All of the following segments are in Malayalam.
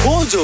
Mojo.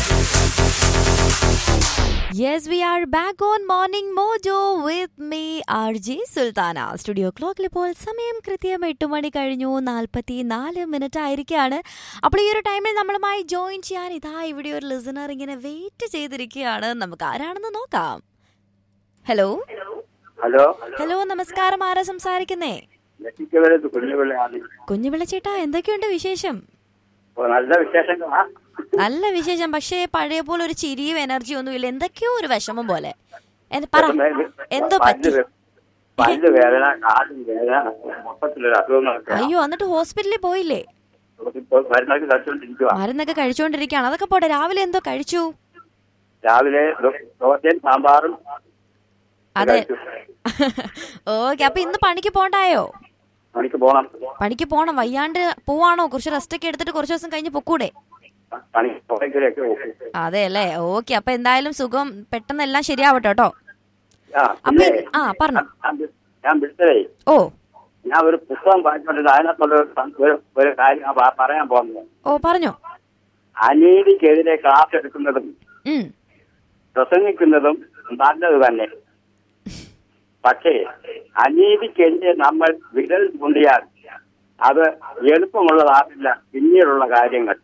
Yes, we are back on Morning Mojo with me, RJ Sultana. Studio ക്ലോക്കിൽ ഇപ്പോൾ സമയം കൃത്യം എട്ട് മണി കഴിഞ്ഞു നാൽപ്പത്തി നാല് മിനിറ്റ് ആയിരിക്കുകയാണ് അപ്പോൾ ഈ ഒരു ടൈമിൽ നമ്മളുമായി ജോയിൻ ചെയ്യാൻ ഇതാ ഇവിടെ ഒരു ലിസണർ ഇങ്ങനെ വെയിറ്റ് ചെയ്തിരിക്കുകയാണ് നമുക്ക് ആരാണെന്ന് നോക്കാം ഹലോ ഹലോ ഹലോ നമസ്കാരം ആരാ സംസാരിക്കുന്നേ ലക്ഷിക്കവരത് കുഞ്ഞുപിള്ളയാണ് കുഞ്ഞുപിള്ള ചേട്ടാ എന്തൊക്കെയുണ്ട് വിശേഷം ഓ, നല്ല വിശേഷങ്ങളാ നല്ല വിശേഷം പക്ഷേ പഴയ പോലെ ഒരു ചിരിയും എനർജിയും ഒന്നുമില്ല എന്തൊക്കെയോ ഒരു വിഷമം പോലെ എന്ത് പറ എന്തോ പറ്റി പല്ല് വേ- പല്ല് വേദന കാലും വേദന മൊത്തത്തിലൊരു അസുഖങ്ങളൊക്കെ അയ്യോ എന്നിട്ട് ഹോസ്പിറ്റലിൽ പോയില്ലേ ഇപ്പോൾ മരുന്നൊക്കെ കഴിച്ചുകൊണ്ടിരിക്കുക മരുന്നൊക്കെ കഴിച്ചുകൊണ്ടിരിക്കുകയാണ് അതൊക്കെ പോട്ടെ രാവിലെ എന്തോ കഴിച്ചു രാവിലെ ദോ- ദോശയും സാമ്പാറും അതെ കഴിച്ചു. ഓക്കെ അപ്പൊ ഇന്ന് പണിക്ക് പോണ്ടായോ പണിക്ക് പോണം പണിക്ക് പോണം വയ്യാണ്ട് പോവാണോ കുറച്ച് റെസ്റ്റ് ഒക്കെ എടുത്തിട്ട് കുറച്ച് ദിവസം കഴിഞ്ഞ് പൊക്കൂടെ പണിക്ക് പോയെങ്കിലൊക്കെ പോകും. അതെ അല്ലേ ഓക്കെ അപ്പൊ എന്തായാലും സുഖം പെട്ടെന്ന് എല്ലാം ശരിയാവട്ടെ കേട്ടോ ആ അപ്പൊ പിന്നെ ആ പറഞ്ഞു ഞാൻ വി- ഞാൻ വിളിച്ചതേ ഓ ഞാൻ ഒരു പുസ്തകം വായിച്ചോണ്ടിരുന്ന അതിനകത്തുള്ള ഒരു സം- ഒരു- ഒരു കാര്യം ഞാൻ പ- പറയാൻ പോകുന്നത് ഓ പറഞ്ഞോ അനീതിക്കെതിരെ ക്ലാസ് എടുക്കുന്നതും ഉം പ്രസംഗിക്കുന്നതും നല്ലത് തന്നെ പക്ഷേ അനീതിക്കെതിരെ നമ്മൾ വിരൽ ചൂണ്ടിയാൽ അത് എളുപ്പമുള്ളതാകില്ല പിന്നീടുള്ള കാര്യങ്ങൾ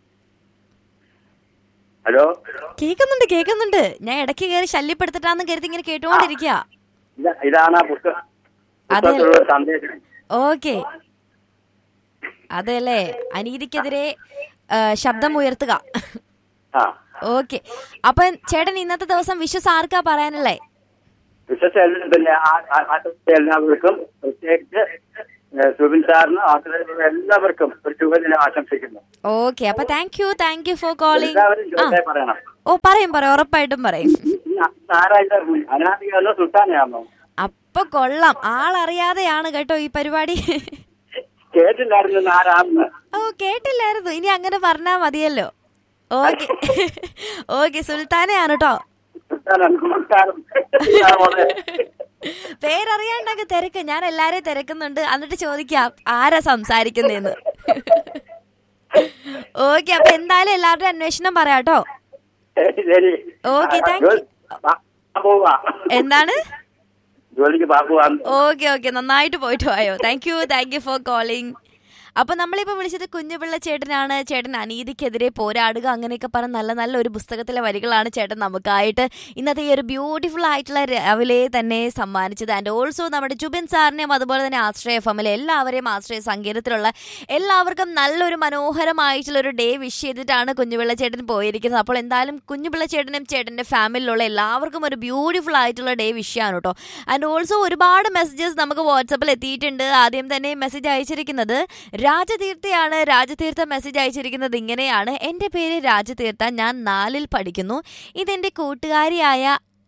ഹലോ കേൾക്കുന്നുണ്ട് കേൾക്കുന്നുണ്ട് ഞാൻ ഇടയ്ക്ക് കയറി ശല്യപ്പെടുത്തിട്ടാന്ന് കരുതി ഇങ്ങനെ കേട്ടുകൊണ്ടിരിക്കുക ഇത- ഇതാണ് ആ പുസ്തകം അതെ. പുസ്തകത്തിലുള്ള സന്ദേശം ഓക്കെ അതെല്ലേ അനീതിക്കെതിരെ ആ, ശബ്ദം ഉയർത്തുക ആ ഓക്കെ അപ്പൊ ചേട്ടൻ ഇന്നത്തെ ദിവസം വിശ്വസ് ആർക്കാ പറയാനുള്ളേ വിശ്വസ പിന്നെ ആ- ആ- ആ എല്ലാവർക്കും പ്രത്യേകിച്ച് ഏ, സുബിൻ സാറിന് ആശ്രയിക്കുന്ന എല്ലാവർക്കും ഒരു ശുഭദിനം ആശംസിക്കുന്നു ഓക്കെ അപ്പൊ thank you thank you for calling എല്ലാവരും ചോദിച്ചേ പറയണം ഓ പറയും പറയും ഉറപ്പായിട്ടും പറയും ഇന്ന് ആരായിട്ട് അനാദികല്ലോ സുൽത്താനയാണോ അപ്പൊ കൊള്ളാം ആളറിയാതെയാണ് കേട്ടോ ഈ പരിപാടി കേട്ടില്ലായിരുന്നു ഇന്ന് ആരാണെന്ന് ഓ കേട്ടില്ലായിരുന്നു ഇനി അങ്ങനെ പറഞ്ഞാ മതിയല്ലോ ഓക്കെ ഓക്കെ സുൽത്താനയാണ് കേട്ടോ സുൽത്താന നമസ്കാരം ഇതാവോടെ. പേരറിയാണ്ടൊക്കെ തിരക്ക് ഞാൻ എല്ലാരെയും തിരക്കുന്നുണ്ട് എന്നിട്ട് ചോദിക്കാം ആരാ സംസാരിക്കുന്നേന്ന് ഓക്കെ അപ്പൊ എന്തായാലും എല്ലാവരുടെയും അന്വേഷണം പറയാട്ടോ ശരി, ശരി Okay, thank ജോലി- ബാ- പോവാ എന്താണ് ജോലിക്ക് ബാബുവാന്ന് ഓക്കെ ഓക്കെ നന്നായിട്ട് പോയിട്ട് പോയോ thank you thank you for calling അപ്പൊ നമ്മളിപ്പോ വിളിച്ചത് കുഞ്ഞുപിള്ള ചേട്ടനാണ് ചേട്ടൻ അനീതിക്കെതിരെ പോരാടുക അങ്ങനെയൊക്കെ പറഞ്ഞ നല്ല നല്ല ഒരു പുസ്തകത്തിലെ വരികളാണ് ചേട്ടൻ നമുക്കായിട്ട് ഇന്നത്തെ ഈ ഒരു ബ്യൂട്ടിഫുൾ ആയിട്ടുള്ള രാവിലെ തന്നെ സമ്മാനിച്ചത് ആൻഡ് ഓൾസോ നമ്മുടെ ജുബിൻ സാറിനെയും അതുപോലെ തന്നെ ആശ്രയ ഫമിലെ എല്ലാവരെയും ആശ്രയ സംഗീതത്തിലുള്ള എല്ലാവർക്കും നല്ലൊരു മനോഹരമായിട്ടുള്ള ഒരു ഡേ വിഷ് ചെയ്തിട്ടാണ് കുഞ്ഞുപിള്ള ചേട്ടൻ പോയിരിക്കുന്നത് അപ്പോൾ എന്തായാലും കുഞ്ഞുപിള്ള ചേട്ടനും ചേട്ടന്റെ ഫാമിലിയിലുള്ള എല്ലാവർക്കും ഒരു ബ്യൂട്ടിഫുൾ ആയിട്ടുള്ള ഡേ വിഷ് ചെയ്യാണ് കേട്ടോ ആൻഡ് ഓൾസോ ഒരുപാട് മെസ്സേജസ് നമുക്ക് വാട്സപ്പിൽ എത്തിയിട്ടുണ്ട് ആദ്യം തന്നെ മെസ്സേജ് അയച്ചിരിക്കുന്നത് രാജതീർത്ഥയാണ് രാജതീർത്ഥ മെസ്സേജ് അയച്ചിരിക്കുന്നത് ഇങ്ങനെയാണ് എൻ്റെ പേര് രാജതീർത്ഥ ഞാൻ നാലിൽ പഠിക്കുന്നു ഇതെൻ്റെ കൂട്ടുകാരിയായ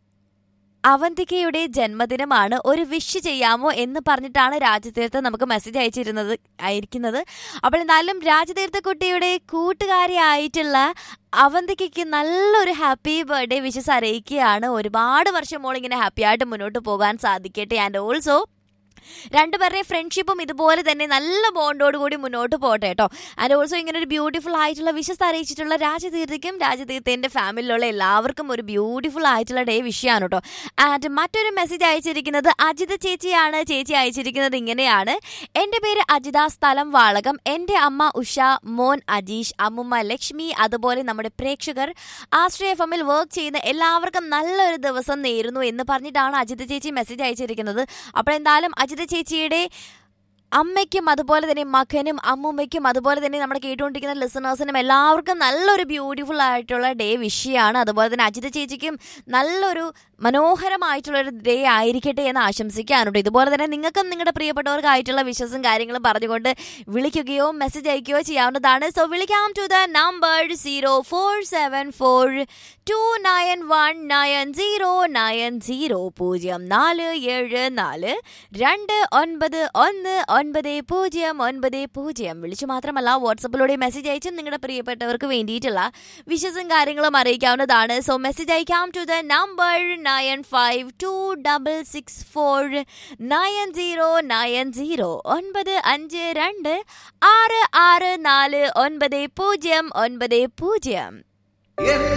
അവന്തികയുടെ ജന്മദിനമാണ് ഒരു വിഷ് ചെയ്യാമോ എന്ന് പറഞ്ഞിട്ടാണ് രാജതീർത്ഥ നമുക്ക് മെസ്സേജ് അയച്ചിരുന്നത് അയക്കുന്നത് അപ്പോൾ എന്നാലും രാജതീർത്ഥ കുട്ടിയുടെ കൂട്ടുകാരിയായിട്ടുള്ള അവന്തികയ്ക്ക് നല്ലൊരു ഹാപ്പി ബർത്ത്ഡേ വിഷസ് അറിയിക്കുകയാണ് ഒരുപാട് വർഷം മോളിങ്ങനെ ഹാപ്പി ആയിട്ട് മുന്നോട്ട് പോകാൻ സാധിക്കട്ടെ ആൻഡ് ഓൾസോ രണ്ടുപേരുടെ ഫ്രണ്ട്ഷിപ്പും ഇതുപോലെ തന്നെ നല്ല ബോണ്ടോട് കൂടി മുന്നോട്ട് പോട്ടെ കേട്ടോ ആൻഡ് ഓൾസോ ഇങ്ങനെ ഒരു ബ്യൂട്ടിഫുൾ ആയിട്ടുള്ള വിശ്വസ് അറിയിച്ചിട്ടുള്ള രാജതീർത്ഥയ്ക്കും രാജതീർത്ഥന്റെ ഫാമിലിയിലുള്ള എല്ലാവർക്കും ഒരു ബ്യൂട്ടിഫുൾ ആയിട്ടുള്ള ഡേ വിഷയമാണ് കേട്ടോ ആൻഡ് മറ്റൊരു മെസ്സേജ് അയച്ചിരിക്കുന്നത് അജിത ചേച്ചിയാണ് ചേച്ചി അയച്ചിരിക്കുന്നത് ഇങ്ങനെയാണ് എൻ്റെ പേര് അജിത സ്ഥലം വാളകം എൻ്റെ അമ്മ ഉഷ മോൻ അജീഷ് അമ്മുമ്മ ലക്ഷ്മി അതുപോലെ നമ്മുടെ പ്രേക്ഷകർ ആശ്രയ എഫ് വർക്ക് ചെയ്യുന്ന എല്ലാവർക്കും നല്ലൊരു ദിവസം നേരുന്നു എന്ന് പറഞ്ഞിട്ടാണ് അജിത ചേച്ചി മെസ്സേജ് അയച്ചിരിക്കുന്നത് അപ്പോൾ എന്തായാലും അജിത ചേച്ചിയുടെ അമ്മയ്ക്കും അതുപോലെ തന്നെ മകനും അമ്മുമ്മയ്ക്കും അതുപോലെ തന്നെ നമ്മുടെ കേട്ടുകൊണ്ടിരിക്കുന്ന ലിസണേഴ്സിനും എല്ലാവർക്കും നല്ലൊരു ബ്യൂട്ടിഫുൾ ആയിട്ടുള്ള ഡേ വിഷയമാണ് അതുപോലെ തന്നെ അജിത ചേച്ചിക്കും നല്ലൊരു മനോഹരമായിട്ടുള്ള ഒരു ഡേ ആയിരിക്കട്ടെ എന്ന് ആശംസിക്കാനുണ്ട് ഇതുപോലെ തന്നെ നിങ്ങൾക്കും നിങ്ങളുടെ പ്രിയപ്പെട്ടവർക്കായിട്ടുള്ള വിശ്വസും കാര്യങ്ങളും പറഞ്ഞുകൊണ്ട് വിളിക്കുകയോ മെസ്സേജ് അയക്കുകയോ ചെയ്യാവുന്നതാണ് സോ വിളിക്കാം to the number zero four seven four two nine one nine zero nine zero പൂജ്യം നാല് ഏഴ് നാല് രണ്ട് ഒൻപത് ഒന്ന് ഒൻപത് പൂജ്യം ഒൻപത് പൂജ്യം വിളിച്ചു മാത്രമല്ല വാട്സപ്പിലൂടെ മെസ്സേജ് അയച്ചും നിങ്ങളുടെ പ്രിയപ്പെട്ടവർക്ക് വേണ്ടിയിട്ടുള്ള വിശ്വസും കാര്യങ്ങളും അറിയിക്കാവുന്നതാണ് സോ മെസ്സേജ് അയക്കാം to the number nine five two double six four nine zero nine zero ഒൻപത് അഞ്ച് രണ്ട് ആറ് ആറ് നാല് ഒൻപത് പൂജ്യം ഒൻപത് പൂജ്യം